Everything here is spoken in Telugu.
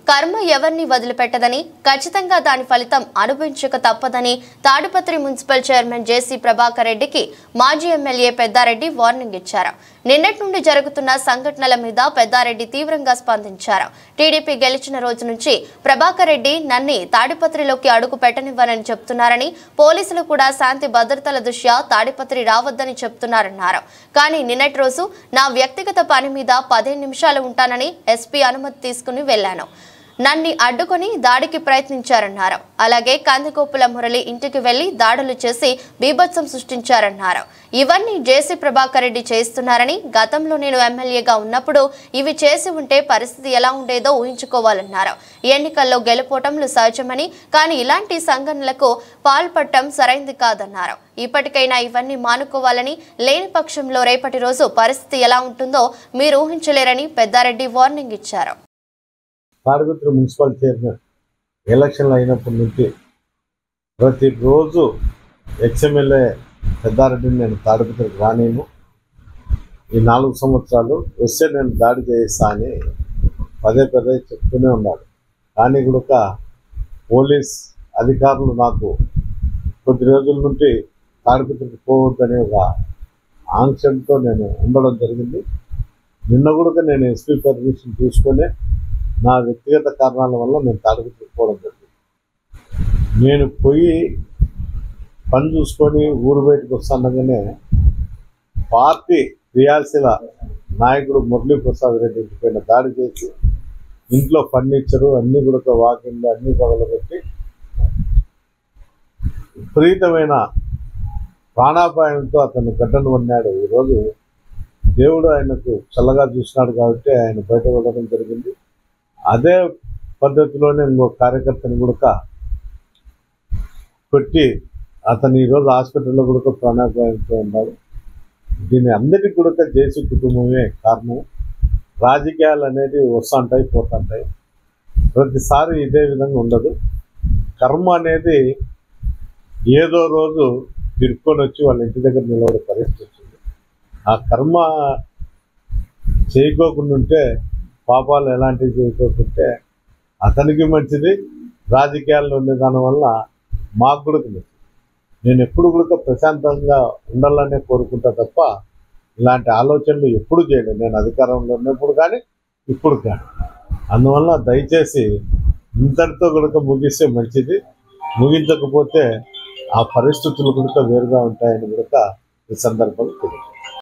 కర్మ ఎవరిని వదిలిపెట్టదని ఖచ్చితంగా దాని ఫలితం అనుభవించక తప్పదని Tadipatri municipal chairman JC Prabhakar రెడ్డికి మాజీ ఎమ్మెల్యే పెద్దారెడ్డి వార్నింగ్ ఇచ్చారు నిన్నటి నుండి జరుగుతున్న సంఘటనల మీద పెద్దారెడ్డి తీవ్రంగా స్పందించారు టీడీపీ గెలిచిన రోజు నుంచి ప్రభాకర్ రెడ్డి నన్ని తాడిపత్రిలోకి అడుగు పెట్టనివ్వనని చెప్తున్నారని పోలీసులు కూడా శాంతి భద్రతల దృష్ట్యా తాడిపత్రి రావద్దని చెప్తున్నారన్నారు కానీ నిన్నటి రోజు నా వ్యక్తిగత పని మీద పదిహేను నిమిషాలు ఉంటానని ఎస్పీ అనుమతి తీసుకుని వెళ్లాను నన్ని అడ్డుకొని దాడికి ప్రయత్నించారన్నారు అలాగే కందికోపుల మురళి ఇంటికి వెళ్లి దాడులు చేసి బీభత్సం సృష్టించారన్నారు ఇవన్నీ జేసీ ప్రభాకర్ రెడ్డి చేస్తున్నారని గతంలో నేను ఎమ్మెల్యేగా ఉన్నప్పుడు ఇవి చేసి ఉంటే పరిస్థితి ఎలా ఉండేదో ఊహించుకోవాలన్నారు ఎన్నికల్లో గెలుపోవటంలు సహజమని కానీ ఇలాంటి సంఘటనలకు పాల్పడటం సరైంది కాదన్నారు ఇప్పటికైనా ఇవన్నీ మానుకోవాలని లేని పక్షంలో రేపటి రోజు పరిస్థితి ఎలా ఉంటుందో మీరు ఊహించలేరని పెద్దారెడ్డి వార్నింగ్ ఇచ్చారు తాడిపత్రి మున్సిపల్ చైర్మన్ ఎలక్షన్లు అయినప్పటి నుంచి ప్రతిరోజు ఎక్స్ఎమ్మెల్యే పెద్దారెడ్డిని నేను తాడిపత్రికి రానేను ఈ నాలుగు సంవత్సరాలు వస్తే నేను దాడి చేయిస్తా అని పదే పదే చెప్తూనే ఉన్నాడు కానీ కూడా పోలీస్ అధికారులు నాకు కొద్ది రోజుల నుండి తాడిపత్రికి పోవద్దనే ఒక ఆంక్షలతో నేను ఉండడం జరిగింది నిన్న కూడా నేను ఎస్పీ పర్మిషన్ తీసుకొని నా వ్యక్తిగత కారణాల వల్ల నేను తాడిపత్రికి పోవడం జరిగింది నేను పోయి పని చూసుకొని ఊరు బయటకు వస్తుండగానే పార్టీ క్రియాశీల నాయకుడు మురళీ ప్రసాద్ రెడ్డి ఇంటి పైన దాడి చేసి ఇంట్లో ఫర్నిచరు అన్ని కూడా వాకింగ్లు అన్ని పగలబెట్టి విపరీతమైన ప్రాణాపాయంతో అతను గడ్డను పడినాడు ఈరోజు దేవుడు ఆయనకు చల్లగా చూసినాడు కాబట్టి ఆయన బయట వెళ్ళడం జరిగింది అదే పద్ధతిలోనే ఇంకో కార్యకర్తని కూడా కొట్టి అతను ఈరోజు హాస్పిటల్లో కూడా ప్రాణాపాయంతో ఉన్నాడు దీని అందరికీ కూడా జేసీ కుటుంబమే కారణం రాజకీయాలు అనేది వస్తుంటాయి పోతుంటాయి ప్రతిసారి ఇదే విధంగా ఉండదు కర్మ అనేది ఏదో రోజు తిరుక్కొని వచ్చి వాళ్ళ ఇంటి దగ్గర నిలబడే పరిస్థితి వచ్చింది ఆ కర్మ చేయకోకుండా ఉంటే పాపాలు ఎలాంటివి చేయకోకుంటే అతనికి మంచిది రాజకీయాల్లో ఉండే దానివల్ల మాకు కూడా మంచిది నేను ఎప్పుడు కూడా ప్రశాంతంగా ఉండాలనే కోరుకుంటా తప్ప ఇలాంటి ఆలోచనలు ఎప్పుడు చేయలేదు నేను అధికారంలో ఉన్నప్పుడు కానీ ఇప్పుడు కానీ అందువల్ల దయచేసి ఇంతటితో కూడా ముగిస్తే మంచిది ముగించకపోతే ఆ పరిస్థితులు కూడా వేరుగా ఉంటాయని కూడా ఈ సందర్భంగా తెలియదు